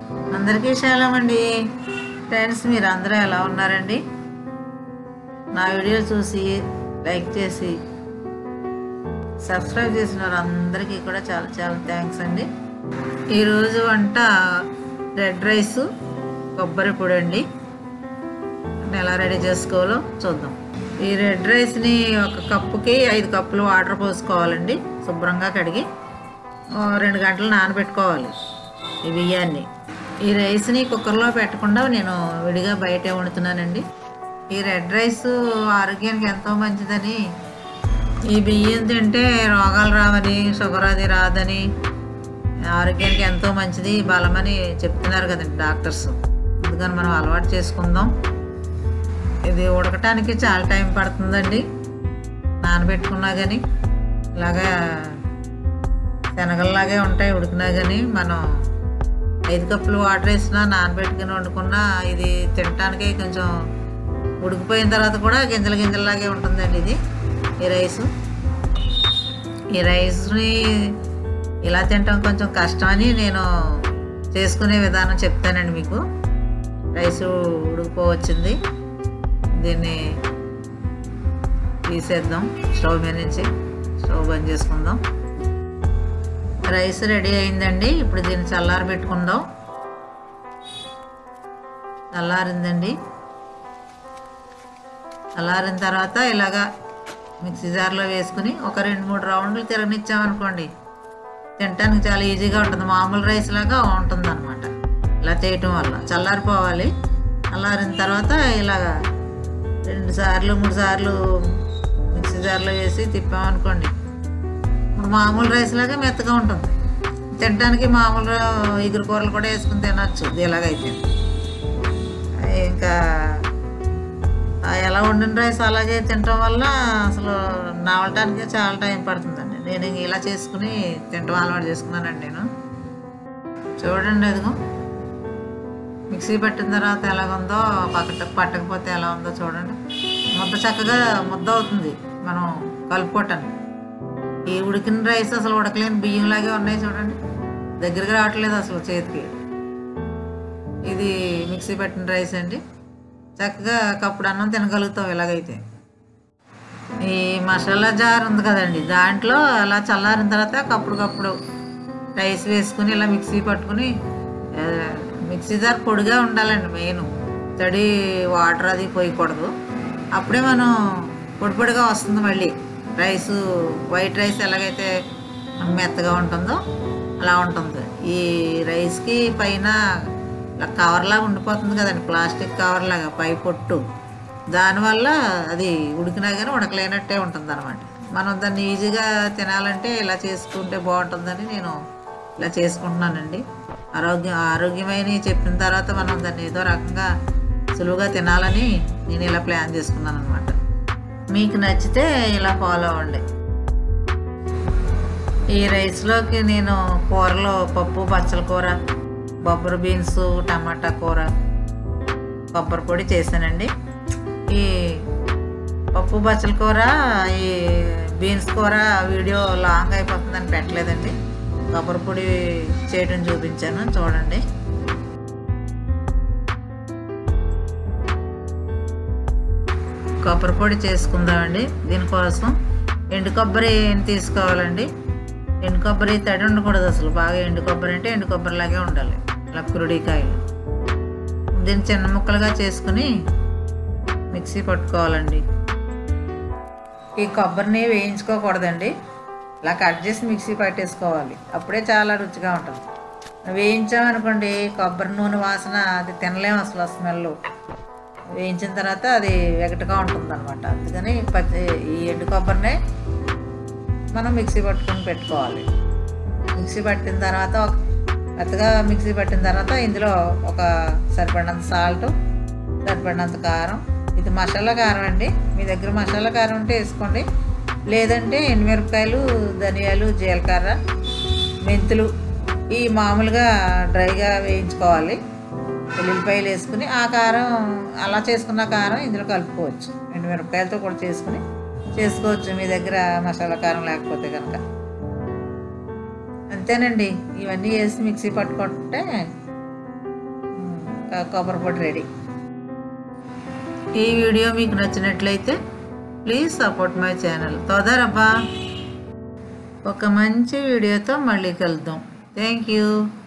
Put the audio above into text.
అందరికీ శాలం అండి ఫ్రెండ్స్ మీరు అందరూ ఎలా ఉన్నారండి నా వీడియో చూసి లైక్ చేసి సబ్స్క్రైబ్ చేసిన వారందరికీ కూడా చాలా చాలా థ్యాంక్స్ అండి ఈరోజు వంట రెడ్ రైస్ కొబ్బరి పొడి అండి ఎలా రెడీ చేసుకోవాలో చూద్దాం ఈ రెడ్ రైస్ని ఒక కప్పుకి ఐదు కప్పులు వాటర్ పోసుకోవాలండి శుభ్రంగా కడిగి ఓ రెండు గంటలు నానబెట్టుకోవాలి ఈ బియ్యాన్ని ఈ రైస్ని కుక్కర్లో పెట్టకుండా నేను విడిగా బయటే వండుతున్నానండి ఈ రెడ్ రైస్ ఆరోగ్యానికి ఎంతో మంచిదని ఈ బియ్యం తింటే రోగాలు రావని షుగర్ అది రాదని ఆరోగ్యానికి ఎంతో మంచిది బలమని చెప్తున్నారు కదండి డాక్టర్స్ అందుకని మనం అలవాటు చేసుకుందాం ఇది ఉడకటానికి చాలా టైం పడుతుందండి నానబెట్టుకున్నా కానీ ఇలాగా శనగల్లాగే ఉంటాయి ఉడికినా కానీ మనం ఐదు కప్పులు వాటర్ వేసినా నానబెట్టుకుని వండుకున్నా ఇది తినటానికి కొంచెం ఉడికిపోయిన తర్వాత కూడా గింజల గింజల్లాగే ఉంటుందండి ఇది ఈ రైసు ఈ రైస్ని ఇలా తినటం కొంచెం కష్టమని నేను చేసుకునే విధానం చెప్తానండి మీకు రైసు ఉడికిపోవచ్చింది దీన్ని తీసేద్దాం స్టవ్ మీద నుంచి స్టవ్ బంద్ చేసుకుందాం రైస్ రెడీ అయిందండి ఇప్పుడు దీన్ని చల్లారి పెట్టుకుందాం చల్లారిందండి చల్లారిన తర్వాత ఇలాగా మిక్సీ జార్లో వేసుకుని ఒక రెండు మూడు రౌండ్లు తిరగనిచ్చామనుకోండి తినడానికి చాలా ఈజీగా ఉంటుంది మామూలు రైస్ లాగా ఉంటుంది అనమాట ఇలా చేయటం వల్ల చల్లారిపోవాలి చల్లారిన తర్వాత ఇలాగా రెండు సార్లు మూడు సార్లు మిక్సీ జార్లో వేసి తిప్పామనుకోండి మామూలు రైస్ లాగా మెత్తగా ఉంటుంది తినడానికి మామూలు ఎగురు కూరలు కూడా వేసుకుని తినచ్చు ఇది ఎలాగైతే ఇంకా ఆ ఎలా వండిన రైస్ అలాగే తినటం వల్ల అసలు నావటానికి చాలా టైం పడుతుందండి నేను ఇంక ఇలా చేసుకుని తినటం అలవాటు చేసుకున్నానండి నేను చూడండి అదిగో మిక్సీ పెట్టిన తర్వాత ఎలాగుందో పక్కట పట్టకపోతే ఎలా ఉందో చూడండి ముద్ద చక్కగా ముద్ద అవుతుంది మనం కలుపుకోవటానికి ఈ ఉడికిన రైస్ అసలు ఉడకలేని బియ్యంలాగే ఉన్నాయి చూడండి దగ్గరికి రావట్లేదు అసలు చేతికి ఇది మిక్సీ పెట్టిన రైస్ అండి చక్కగా కప్పుడు అన్నం తినగలుగుతాం ఇలాగైతే ఈ మసాలా జార్ ఉంది కదండి దాంట్లో అలా చల్లారిన తర్వాత కప్పుడుకప్పుడు రైస్ వేసుకుని ఇలా మిక్సీ పట్టుకుని ఆ, మిక్సీ జార్ పొడిగా ఉండాలండి మెయిన్ తడి వాటర్ అది పోయకూడదు అప్పుడే మనం పొడి పొడిగా వస్తుంది మళ్ళీ రైస్ వైట్ రైస్ ఎలాగైతే మెత్తగా ఉంటుందో అలా ఉంటుంది ఈ రైస్కి పైన ఇలా కవర్ లాగా ఉండిపోతుంది కదండి ప్లాస్టిక్ కవర్ లాగా పై పొట్టు దానివల్ల అది ఉడికినా కానీ ఉడకలేనట్టే ఉంటుంది అనమాట మనం దాన్ని ఈజీగా తినాలంటే ఇలా చేసుకుంటే బాగుంటుందని నేను ఇలా చేసుకుంటున్నానండి ఆరోగ్యం ఆరోగ్యమైన చెప్పిన తర్వాత మనం దాన్ని ఏదో రకంగా సులువుగా తినాలని నేను ఇలా ప్లాన్ చేసుకున్నాను అనమాట మీకు నచ్చితే ఇలా ఫాలో అవ్వండి ఈ రైస్లోకి నేను కూరలో పప్పు బచ్చల కూర బొబ్బరి బీన్స్ టమాటా కూర కొబ్బరి పొడి చేశానండి ఈ పప్పు బచ్చల కూర ఈ బీన్స్ కూర వీడియో లాంగ్ అయిపోతుందని పెట్టలేదండి కొబ్బరి పొడి చేయడం చూపించాను చూడండి కొబ్బరి పొడి చేసుకుందామండి దీనికోసం ఎండు కొబ్బరి తీసుకోవాలండి ఎండు కొబ్బరి తడి ఉండకూడదు అసలు బాగా ఎండు కొబ్బరి అంటే ఎండు కొబ్బరిలాగే ఉండాలి ఇలా కురుడికాయలు దీన్ని చిన్న ముక్కలుగా చేసుకుని మిక్సీ పట్టుకోవాలండి ఈ కొబ్బరిని వేయించుకోకూడదండి ఇలా కట్ చేసి మిక్సీ పట్టేసుకోవాలి అప్పుడే చాలా రుచిగా ఉంటుంది వేయించామనుకోండి కొబ్బరి నూనె వాసన అది తినలేము అసలు ఆ స్మెల్ వేయించిన తర్వాత అది వెగటగా ఉంటుంది అనమాట అందుకని పచ్చి ఈ ఎండు కొబ్బరినే మనం మిక్సీ పట్టుకొని పెట్టుకోవాలి మిక్సీ పట్టిన తర్వాత ఒక మెత్తగా మిక్సీ పట్టిన తర్వాత ఇందులో ఒక సరిపడినంత సాల్ట్ సరిపడినంత కారం ఇది మసాలా కారం అండి మీ దగ్గర మసాలా కారం ఉంటే వేసుకోండి లేదంటే ఎండుమిరపకాయలు ధనియాలు జీలకర్ర మెంతులు ఈ మామూలుగా డ్రైగా వేయించుకోవాలి వెల్లుల్లిపాయలు వేసుకుని ఆ కారం అలా చేసుకున్న కారం ఇందులో కలుపుకోవచ్చు ఎండుమిరపకాయలతో కూడా చేసుకుని చేసుకోవచ్చు మీ దగ్గర మసాలా కారం లేకపోతే కనుక అంతేనండి ఇవన్నీ వేసి మిక్సీ పట్టుకుంటే క- కొబ్బరి పొడి రెడీ ఈ వీడియో మీకు నచ్చినట్లయితే ప్లీజ్ సపోర్ట్ మై ఛానల్ తోదరబ్బా ఒక మంచి వీడియోతో మళ్ళీ కలుద్దాం థ్యాంక్ యూ